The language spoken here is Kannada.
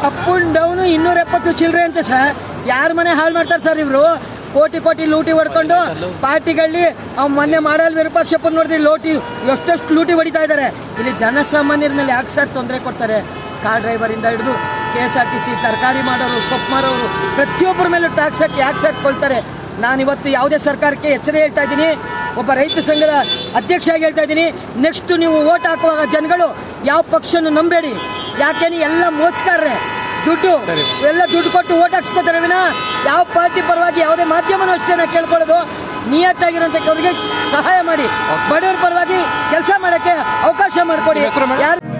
ಅಪ್ ಅಂಡ್ ಡೌನ್ ಇನ್ನೂರ ಎಪ್ಪತ್ತು ಚಿಲ್ಲರೆ ಅಂತೆ ಸರ್ ಯಾರ ಮನೆ ಹಾಳು ಮಾಡ್ತಾರೆ ಸರ್ ಇವರು ಕೋಟಿ ಕೋಟಿ ಲೂಟಿ ಹೊಡ್ಕೊಂಡು ಪಾರ್ಟಿಗಳಲ್ಲಿ ಅವ್ ಮೊನ್ನೆ ಮಾಡಲ್ ವಿರೂಪಾಕ್ಷಪ್ಪನ್ ನೋಡಿದ್ರೆ ಲೋಟಿ ಎಷ್ಟೆಷ್ಟು ಲೂಟಿ ಹೊಡಿತಾ ಇದ್ದಾರೆ ಇಲ್ಲಿ ಜನಸಾಮಾನ್ಯರ ಮೇಲೆ ಯಾಕೆ ಸರ್ ತೊಂದರೆ ಕೊಡ್ತಾರೆ ಕಾರ್ ಡ್ರೈವರಿಂದ ಹಿಡಿದು K S R T C ತರಕಾರಿ ಮಾಡೋರು ಸೊಪ್ಪು ಮಾರೋರು ಪ್ರತಿಯೊಬ್ಬರ ಮೇಲೂ ಟ್ಯಾಕ್ಸ್ ಹಾಕಿ ಯಾಕೆ ಸರ್ ಕೊಳ್ತಾರೆ ನಾನಿವತ್ತು ಯಾವುದೇ ಸರ್ಕಾರಕ್ಕೆ ಎಚ್ಚರ ಹೇಳ್ತಾ ಇದ್ದೀನಿ ಒಬ್ಬ ರೈತ ಸಂಘದ ಅಧ್ಯಕ್ಷರಾಗಿ ಹೇಳ್ತಾ ಇದ್ದೀನಿ ನೆಕ್ಸ್ಟ್ ನೀವು ಓಟ್ ಹಾಕುವಾಗ ಜನಗಳು ಯಾವ ಪಕ್ಷನ ನಂಬೇಡಿ ಯಾಕೆಂದ್ರೆ ಎಲ್ಲ ಮೋಸ್ಕಾರ್ರೆ ದುಡ್ಡು ಎಲ್ಲ ದುಡ್ಡು ಕೊಟ್ಟು ಓಟ್ ಹಾಕ್ಸ್ಕೊತಾರೆ ವಿನ ಯಾವ ಪಾರ್ಟಿ ಪರವಾಗಿ ಯಾವುದೇ ಮಾಧ್ಯಮನೂ ಅಷ್ಟೇ ನಾ ಕೇಳ್ಕೊಳ್ಳೋದು ನಿಯತ್ತಾಗಿರೋಂಥವ್ರಿಗೆ ಸಹಾಯ ಮಾಡಿ ಬಡವರ ಪರವಾಗಿ ಕೆಲಸ ಮಾಡೋಕ್ಕೆ ಅವಕಾಶ ಮಾಡಿಕೊಡಿ ಯಾರು